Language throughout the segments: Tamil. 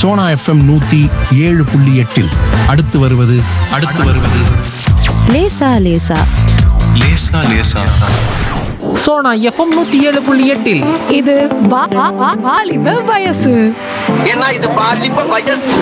சோனா எஃப்எம் நூத்தி ஏழு புள்ளி எட்டில் அடுத்து வருவது அடுத்து வருவது லேசா லேசா லேசா லேசா சோனா எஃப்எம் நூத்தி ஏழு புள்ளி எட்டில் இது வா- வா- வா- வாலிப வயசு ஏன்னா இது பாலிப்ப வயசு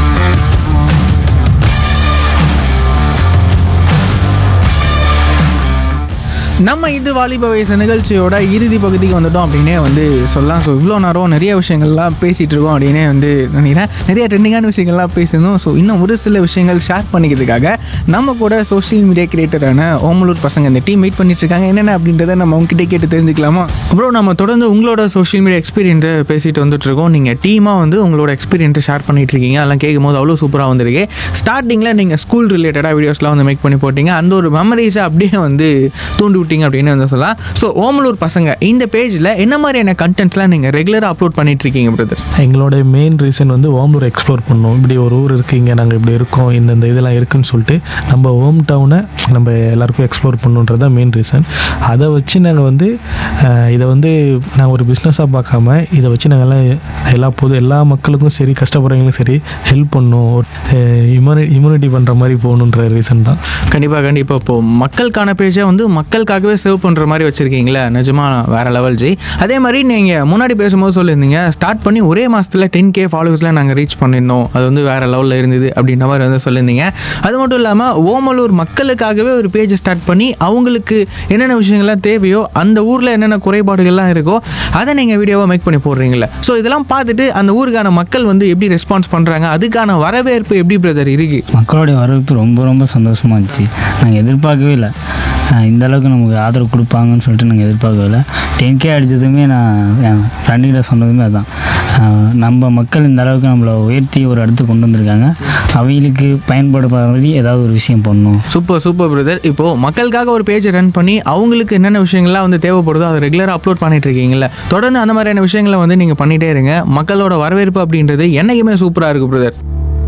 நம்ம இது வாலிப வயசு நிகழ்ச்சியோட இறுதி பகுதிக்கு வந்துட்டோம் அப்படின்னே வந்து சொல்லலாம் ஸோ இவ்வளோ நேரம் நிறைய விஷயங்கள்லாம் பேசிகிட்டு இருக்கோம் அப்படின்னே வந்து நினைக்கிறேன் நிறைய ட்ரெண்டிங்கான விஷயங்கள்லாம் பேசணும் ஸோ இன்னும் ஒரு சில விஷயங்கள் ஷேர் பண்ணிக்கிறதுக்காக நம்ம கூட சோஷியல் மீடியா கிரியேட்டரான ஓமலூர் பசங்க இந்த டீம் வெயிட் பண்ணிட்டு இருக்காங்க என்னென்ன அப்படின்றத நம்ம உங்ககிட்ட கேட்டு தெரிஞ்சுக்கலாமா அப்புறம் நம்ம தொடர்ந்து உங்களோட சோஷியல் மீடியா எக்ஸ்பீரியன்ஸை பேசிட்டு வந்துட்டு இருக்கோம் நீங்கள் டீமாக வந்து உங்களோட எக்ஸ்பீரியன்ஸை ஷேர் பண்ணிட்டு இருக்கீங்க அதெல்லாம் கேட்கும் போது அவ்வளோ சூப்பராக வந்திருக்கு ஸ்டார்டிங்கில் நீங்கள் ஸ்கூல் ரிலேட்டடாக வீடியோஸ்லாம் வந்து மேக் பண்ணி போட்டீங்க அந்த ஒரு மெமரிஸை அப்படியே வந்து தூண்டி விட்டீங்க அப்படின்னு வந்து சொல்லலாம் ஸோ ஓமலூர் பசங்க இந்த பேஜில் என்ன மாதிரியான கண்டென்ட்ஸ்லாம் நீங்கள் ரெகுலராக அப்லோட் பண்ணிட்டு இருக்கீங்க பிரதர் எங்களோட மெயின் ரீசன் வந்து ஓமலூர் எக்ஸ்ப்ளோர் பண்ணோம் இப்படி ஒரு ஊர் இருக்குது இங்கே நாங்கள் இப்படி இருக்கோம் இந்த இந்த இதெல்லாம் இருக்குன்னு சொல்லிட்டு நம்ம ஹோம் டவுனை நம்ம எல்லாருக்கும் எக்ஸ்ப்ளோர் பண்ணுன்றது தான் மெயின் ரீசன் அதை வச்சு நாங்கள் வந்து அஹ், இதை வந்து நாங்கள் ஒரு பிஸ்னஸாக பார்க்காம இதை வச்சு நாங்கள் எல்லாம் எல்லா பொது எல்லா மக்களுக்கும் சரி கஷ்டப்படுறவங்களுக்கும் சரி ஹெல்ப் பண்ணணும் இம்யூனி இம்யூனிட்டி பண்ணுற மாதிரி போகணுன்ற ரீசன் தான் கண்டிப்பாக கண்டிப்பாக இப்போ மக்களுக்கான பேஜை வந்து மக்களுக்காகவே சேவ் பண்ணுற மாதிரி வச்சுருக்கீங்களே நிஜமா வேறு லெவல் ஜி அதே மாதிரி நீங்கள் முன்னாடி பேசும்போது சொல்லியிருந்தீங்க ஸ்டார்ட் பண்ணி ஒரே மாதத்தில் டென் கே ஃபாலோவர்ஸ்லாம் நாங்கள் ரீச் பண்ணியிருந்தோம் அது வந்து வேறு லெவலில் இருந்தது அப்படின்ற மாதிரி வந்து சொல்லியிருந்தீங்க அது மட்டும் இல்லாமல் ஓமலூர் மக்களுக்காகவே ஒரு பேஜ் ஸ்டார்ட் பண்ணி அவங்களுக்கு என்னென்ன விஷயங்கள்லாம் தேவையோ அந்த ஊரில் என்னென்ன குறைபாடுகள்லாம் இருக்கோ அதை நீங்கள் வீடியோவாக மேக் பண்ணி போடுறீங்களே ஸோ இதெல்லாம் பார்த்துட்டு அந்த ஊருக்கான மக்கள் வந்து எப்படி ரெஸ்பான்ஸ் பண்ணுறாங்க அதுக்கான வரவேற்பு எப்படி பிரதர் இருக்குது மக்களுடைய வரவேற்பு ரொம்ப ரொம்ப சந்தோஷமாக இருந்துச்சு நாங்கள் எதிர்பார்க்கவே இல்லை அஹ் இந்த அளவுக்கு நமக்கு ஆதரவு கொடுப்பாங்கன்னு சொல்லிட்டு நாங்கள் எதிர்பார்க்கவே இல்லை டென் கே அடித்ததுமே நான் என் ஃப்ரெண்டுகிட்ட சொன்னதுமே அதான் அஹ் நம்ம மக்கள் இந்த அளவுக்கு நம்மளை உயர்த்தி ஒரு இடத்துக்கு கொண்டு வந்திருக்காங்க அவங்களுக்கு பயன்படுற மாதிரி ஏதாவது ஒரு விஷயம் பண்ணணும் சூப்பர் சூப்பர் பிரதர் இப்போ மக்களுக்காக ஒரு பேஜ் ரன் பண்ணி அவங்களுக்கு என்னென்ன விஷயங்கள்லாம் வந்து தேவைப்படுதோ அதை ரெகுலராக அப்லோட் பண்ணிட்டு இருக்கீங்கல்ல தொடர்ந்து அந்த மாதிரியான விஷயங்களை வந்து நீங்கள் பண்ணிட்டே இருங்க மக்களோட வரவேற்பு அப்படின்றது என்னைக்குமே சூப்பராக இருக்கு பிரதர்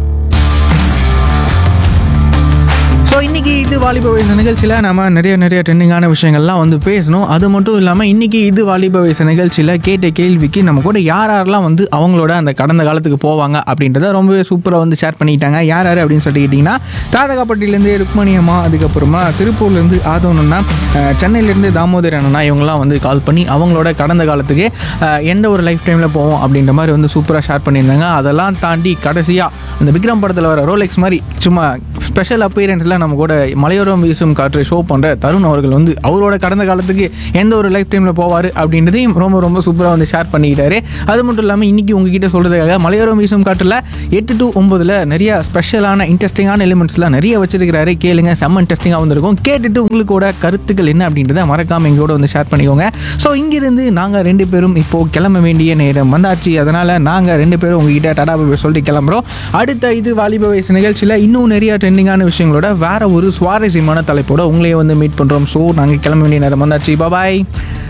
ஸோ இன்னைக்கு இது வாலிப வயசு நிகழ்ச்சியில் நம்ம நிறைய நிறைய ட்ரெண்டிங்கான விஷயங்கள்லாம் வந்து பேசணும் அது மட்டும் இல்லாமல் இன்னைக்கு இது வாலிப வயசு நிகழ்ச்சியில் கேட்ட கேள்விக்கு நம்ம கூட யார் யாரெல்லாம் வந்து அவங்களோட அந்த கடந்த காலத்துக்கு போவாங்க அப்படின்றத ரொம்பவே சூப்பராக வந்து ஷேர் பண்ணிட்டாங்க யார் யார் அப்படின்னு சொல்லிட்டு கேட்டிங்கன்னா தாதகாப்பட்டிலேருந்து ருக்மணி அம்மா அதுக்கப்புறமா திருப்பூர்லேருந்து ஆதவனண்ணா அஹ், சென்னையிலேருந்து தாமோதர் அண்ணா இவங்கெல்லாம் வந்து கால் பண்ணி அவங்களோட கடந்த காலத்துக்கு அஹ், எந்த ஒரு லைஃப் டைமில் போவோம் அப்படின்ற மாதிரி வந்து சூப்பராக ஷேர் பண்ணியிருந்தாங்க அதெல்லாம் தாண்டி கடைசியாக அந்த விக்ரம் படத்தில் வர ரோலெக்ஸ் மாதிரி சும்மா ஸ்பெஷல் அப்பீரன்ஸில் நம்ம கூட மலையோரம் வீசும் காற்றை ஷோ பண்ணுற தருண் அவர்கள் வந்து அவரோட கடந்த காலத்துக்கு எந்த ஒரு லைஃப் டைமில் போவார் அப்படின்றதையும் ரொம்ப ரொம்ப சூப்பராக வந்து ஷேர் பண்ணிக்கிட்டாரு அது மட்டும் இல்லாமல் இன்றைக்கி உங்ககிட்ட சொல்கிறதுக்காக மலையோரம் வீசும் காற்றில் எட்டு டு ஒம்பதில் நிறைய ஸ்பெஷலான இன்ட்ரெஸ்டிங்கான எலிமெண்ட்ஸ்லாம் நிறைய வச்சிருக்கிறாரு கேளுங்க செம்ம இன்ட்ரெஸ்டிங்காக வந்திருக்கும் கேட்டுட்டு உங்களுக்கோட கருத்துக்கள் என்ன அப்படின்றத மறக்காமல் எங்களோட வந்து ஷேர் பண்ணிக்கோங்க ஸோ இங்கிருந்து நாங்கள் ரெண்டு பேரும் இப்போது கிளம்ப வேண்டிய நேரம் வந்தாச்சு அதனால் நாங்கள் ரெண்டு பேரும் உங்ககிட்ட டடா பாய் சொல்லிட்டு கிளம்புறோம் அடுத்த இது வாலிப வயசு நிகழ்ச்சியில் இன்னும் நிறைய ட்ரெண்டிங்கான விஷயங்களோட வேற ஒரு சுவாரஸ்யமான தலைப்போட உங்களையே வந்து மீட் பண்ணுறோம் ஸோ நாங்கள் கிளம்ப வேண்டிய நேரம் வந்தாச்சு பாய்